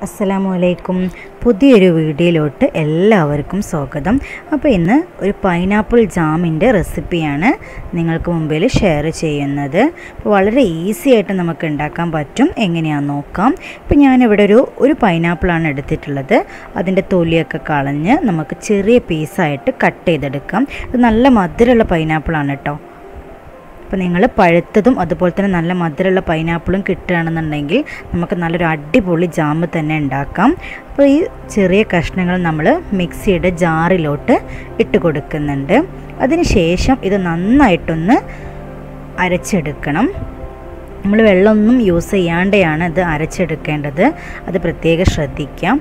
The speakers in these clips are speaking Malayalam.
അസ്സലാമു അലൈക്കും പുതിയൊരു വീഡിയോയിലോട്ട് എല്ലാവർക്കും സ്വാഗതം അപ്പോൾ ഇന്ന് ഒരു പൈനാപ്പിൾ ജാമിൻ്റെ റെസിപ്പിയാണ് നിങ്ങൾക്ക് മുമ്പിൽ ഷെയർ ചെയ്യുന്നത് അപ്പോൾ വളരെ ഈസി ആയിട്ട് നമുക്ക് ഉണ്ടാക്കാൻ പറ്റും എങ്ങനെയാണെന്ന് നോക്കാം ഇപ്പോൾ ഞാനിവിടെ ഒരു ഒരു പൈനാപ്പിളാണ് എടുത്തിട്ടുള്ളത് അതിൻ്റെ തൊലിയൊക്കെ കളഞ്ഞ് നമുക്ക് ചെറിയ പീസായിട്ട് കട്ട് ചെയ്തെടുക്കാം ഇത് നല്ല മധുരമുള്ള പൈനാപ്പിളാണ് കേട്ടോ അപ്പോൾ നിങ്ങൾ പഴുത്തതും അതുപോലെ തന്നെ നല്ല മധുരമുള്ള പൈനാപ്പിളും കിട്ടുകയാണെന്നുണ്ടെങ്കിൽ നമുക്ക് നല്ലൊരു അടിപൊളി ജാമ് തന്നെ ഉണ്ടാക്കാം അപ്പോൾ ഈ ചെറിയ കഷ്ണങ്ങൾ നമ്മൾ മിക്സിയുടെ ജാറിലോട്ട് ഇട്ട് കൊടുക്കുന്നുണ്ട് അതിന് ശേഷം ഇത് നന്നായിട്ടൊന്ന് അരച്ചെടുക്കണം നമ്മൾ വെള്ളമൊന്നും യൂസ് ചെയ്യാണ്ടെയാണ് ഇത് അരച്ചെടുക്കേണ്ടത് അത് പ്രത്യേകം ശ്രദ്ധിക്കാം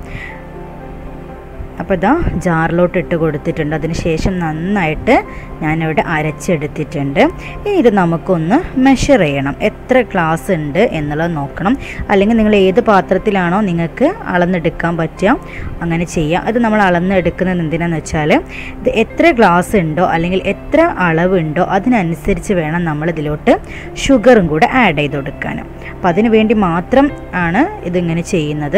അപ്പോൾ ഇതാ ജാറിലോട്ട് ഇട്ട് കൊടുത്തിട്ടുണ്ട് അതിന് ശേഷം നന്നായിട്ട് ഞാനിവിടെ അരച്ചെടുത്തിട്ടുണ്ട് ഇനി ഇത് നമുക്കൊന്ന് മെഷർ ചെയ്യണം എത്ര ഗ്ലാസ് ഉണ്ട് എന്നുള്ളത് നോക്കണം അല്ലെങ്കിൽ നിങ്ങൾ ഏത് പാത്രത്തിലാണോ നിങ്ങൾക്ക് അളന്നെടുക്കാൻ പറ്റുക അങ്ങനെ ചെയ്യാം അത് നമ്മൾ അളന്നെടുക്കുന്നത് എന്തിനാന്ന് വെച്ചാൽ ഇത് എത്ര ഗ്ലാസ് ഉണ്ടോ അല്ലെങ്കിൽ എത്ര അളവുണ്ടോ അതിനനുസരിച്ച് വേണം നമ്മൾ ഇതിലോട്ട് ഷുഗറും കൂടെ ആഡ് ചെയ്ത് കൊടുക്കാനും അപ്പോൾ അതിന് വേണ്ടി മാത്രം ആണ് ഇതിങ്ങനെ ചെയ്യുന്നത്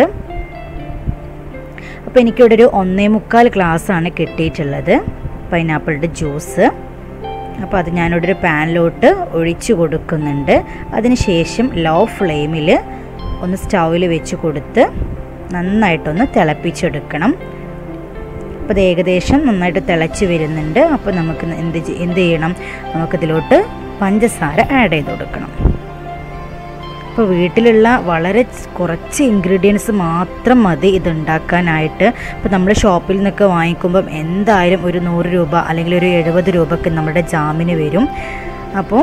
അപ്പോൾ എനിക്കിവിടെ ഒരു ഒന്നേ മുക്കാൽ ഗ്ലാസ്സാണ് കിട്ടിയിട്ടുള്ളത് പൈനാപ്പിളിൻ്റെ ജ്യൂസ് അപ്പോൾ അത് ഞാനിവിടെ ഒരു പാനിലോട്ട് ഒഴിച്ചു കൊടുക്കുന്നുണ്ട് അതിനുശേഷം ലോ ഫ്ലെയിമിൽ ഒന്ന് സ്റ്റൗവിൽ വെച്ച് കൊടുത്ത് നന്നായിട്ടൊന്ന് തിളപ്പിച്ചെടുക്കണം അപ്പോൾ അത് ഏകദേശം നന്നായിട്ട് തിളച്ച് വരുന്നുണ്ട് അപ്പോൾ നമുക്ക് എന്ത് എന്ത് ചെയ്യണം നമുക്കിതിലോട്ട് പഞ്ചസാര ആഡ് ചെയ്ത് കൊടുക്കണം ഇപ്പോൾ വീട്ടിലുള്ള വളരെ കുറച്ച് ഇൻഗ്രീഡിയൻസ് മാത്രം മതി ഇത് ഉണ്ടാക്കാനായിട്ട് ഇപ്പോൾ നമ്മൾ ഷോപ്പിൽ നിന്നൊക്കെ വാങ്ങിക്കുമ്പം എന്തായാലും ഒരു നൂറ് രൂപ അല്ലെങ്കിൽ ഒരു എഴുപത് രൂപയ്ക്ക് നമ്മുടെ ജാമിന് വരും അപ്പോൾ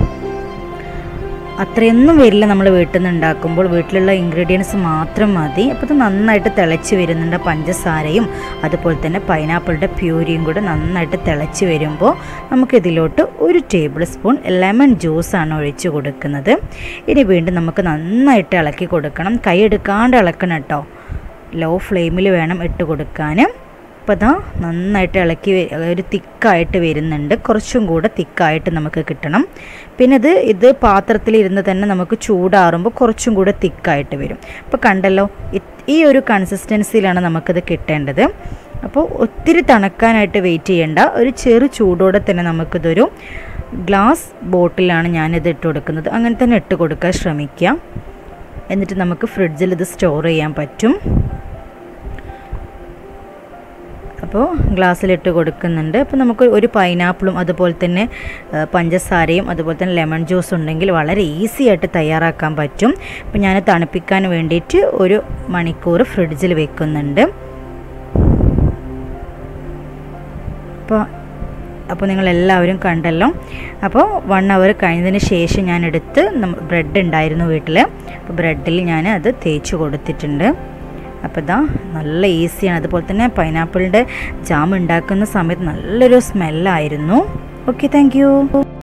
അത്രയൊന്നും വരില്ല നമ്മൾ വീട്ടിൽ നിന്ന് ഉണ്ടാക്കുമ്പോൾ വീട്ടിലുള്ള ഇൻഗ്രീഡിയൻസ് മാത്രം മതി അപ്പോൾ ഇത് നന്നായിട്ട് തിളച്ച് വരുന്നുണ്ട് പഞ്ചസാരയും അതുപോലെ തന്നെ പൈനാപ്പിളിൻ്റെ പ്യൂരിയും കൂടെ നന്നായിട്ട് തിളച്ച് വരുമ്പോൾ നമുക്കിതിലോട്ട് ഒരു ടേബിൾ സ്പൂൺ ലെമൺ ജ്യൂസാണ് ഒഴിച്ച് കൊടുക്കുന്നത് ഇനി വീണ്ടും നമുക്ക് നന്നായിട്ട് ഇളക്കി കൊടുക്കണം കൈ എടുക്കാണ്ട് ഇളക്കണം കേട്ടോ ലോ ഫ്ലെയിമിൽ വേണം ഇട്ട് കൊടുക്കാൻ അപ്പോൾ അതാ നന്നായിട്ട് ഇളക്കി ഒരു തിക്കായിട്ട് വരുന്നുണ്ട് കുറച്ചും കൂടെ തിക്കായിട്ട് നമുക്ക് കിട്ടണം പിന്നെ ഇത് ഇത് പാത്രത്തിലിരുന്ന് തന്നെ നമുക്ക് ചൂടാറുമ്പോൾ കുറച്ചും കൂടെ തിക്കായിട്ട് വരും അപ്പോൾ കണ്ടല്ലോ ഈ ഒരു കൺസിസ്റ്റൻസിയിലാണ് നമുക്കിത് കിട്ടേണ്ടത് അപ്പോൾ ഒത്തിരി തണുക്കാനായിട്ട് വെയിറ്റ് ചെയ്യേണ്ട ഒരു ചെറു ചൂടോടെ തന്നെ നമുക്കിതൊരു ഗ്ലാസ് ബോട്ടിലാണ് ഞാനിത് ഇട്ട് കൊടുക്കുന്നത് അങ്ങനെ തന്നെ ഇട്ട് കൊടുക്കാൻ ശ്രമിക്കുക എന്നിട്ട് നമുക്ക് ഫ്രിഡ്ജിൽ ഇത് സ്റ്റോർ ചെയ്യാൻ പറ്റും അപ്പോൾ ഗ്ലാസ്സിലിട്ട് കൊടുക്കുന്നുണ്ട് അപ്പോൾ നമുക്ക് ഒരു പൈനാപ്പിളും അതുപോലെ തന്നെ പഞ്ചസാരയും അതുപോലെ തന്നെ ലെമൺ ജ്യൂസ് ഉണ്ടെങ്കിൽ വളരെ ഈസി ആയിട്ട് തയ്യാറാക്കാൻ പറ്റും അപ്പോൾ ഞാൻ തണുപ്പിക്കാൻ വേണ്ടിയിട്ട് ഒരു മണിക്കൂർ ഫ്രിഡ്ജിൽ വെക്കുന്നുണ്ട് അപ്പോൾ അപ്പോൾ നിങ്ങൾ എല്ലാവരും കണ്ടല്ലോ അപ്പോൾ വൺ അവർ കഴിഞ്ഞതിന് ശേഷം ഞാൻ എടുത്ത് ബ്രെഡ് ഉണ്ടായിരുന്നു വീട്ടിൽ അപ്പോൾ ബ്രെഡിൽ ഞാൻ അത് തേച്ച് കൊടുത്തിട്ടുണ്ട് അപ്പോൾ ഇതാ നല്ല ഈസിയാണ് അതുപോലെ തന്നെ പൈനാപ്പിളിൻ്റെ ജാം ഉണ്ടാക്കുന്ന സമയത്ത് നല്ലൊരു സ്മെല്ലായിരുന്നു ഓക്കെ താങ്ക്